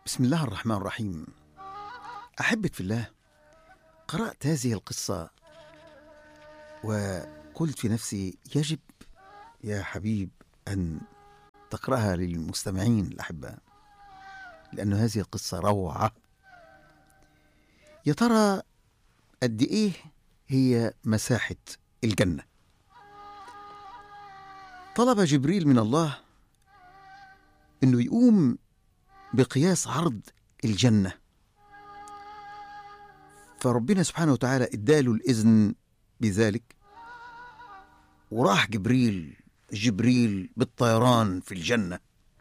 بسم الله الرحمن الرحيم احبك في الله قرات هذه القصه وقلت في نفسي يجب يا حبيب ان تقراها للمستمعين الاحباء لان هذه القصه روعه يا ترى قد ايه هي مساحه الجنه طلب جبريل من الله انه يقوم بقياس عرض الجنه فربنا سبحانه وتعالى اداله الاذن بذلك وراح جبريل جبريل بالطيران في الجنه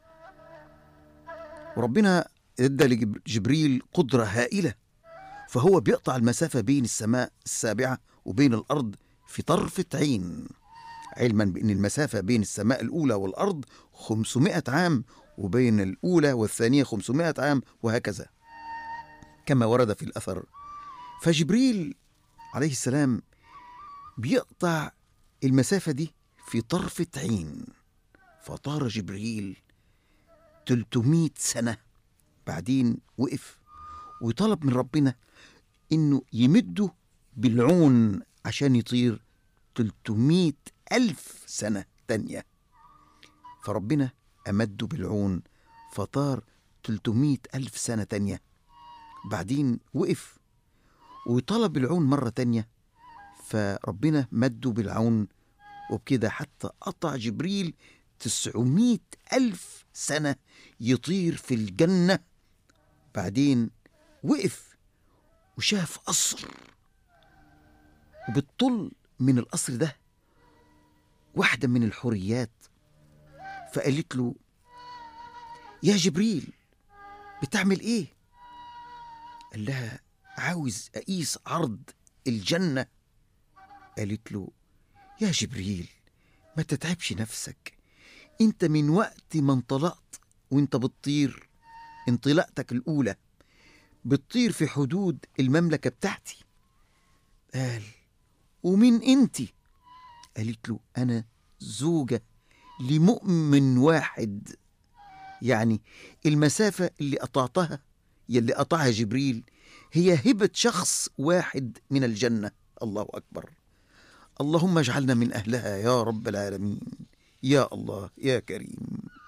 وربنا ادى لجبريل قدره هائله فهو بيقطع المسافه بين السماء السابعه وبين الارض في طرفه عين علما بان المسافه بين السماء الاولى والارض 500 عام وبين الأولى والثانية 500 عام وهكذا كما ورد في الأثر فجبريل عليه السلام بيقطع المسافة دي في طرفة عين فطار جبريل 300 سنة بعدين وقف وطلب من ربنا إنه يمده بالعون عشان يطير 300 ألف سنة تانية فربنا أمده بالعون فطار 300 ألف سنة تانية بعدين وقف وطلب العون مرة تانية فربنا مده بالعون وبكده حتى قطع جبريل 900 ألف سنة يطير في الجنة بعدين وقف وشاف قصر وبالطل من القصر ده واحدة من الحوريات فقالت له يا جبريل بتعمل ايه قال لها عاوز اقيس عرض الجنه قالت له يا جبريل ما تتعبش نفسك انت من وقت ما انطلقت وانت بتطير انطلاقتك الاولى بتطير في حدود المملكه بتاعتي قال ومين انت قالت له انا زوجه لمؤمن واحد يعني المسافة اللي قطعتها يلي قطعها جبريل هي هبة شخص واحد من الجنة الله أكبر اللهم اجعلنا من أهلها يا رب العالمين يا الله يا كريم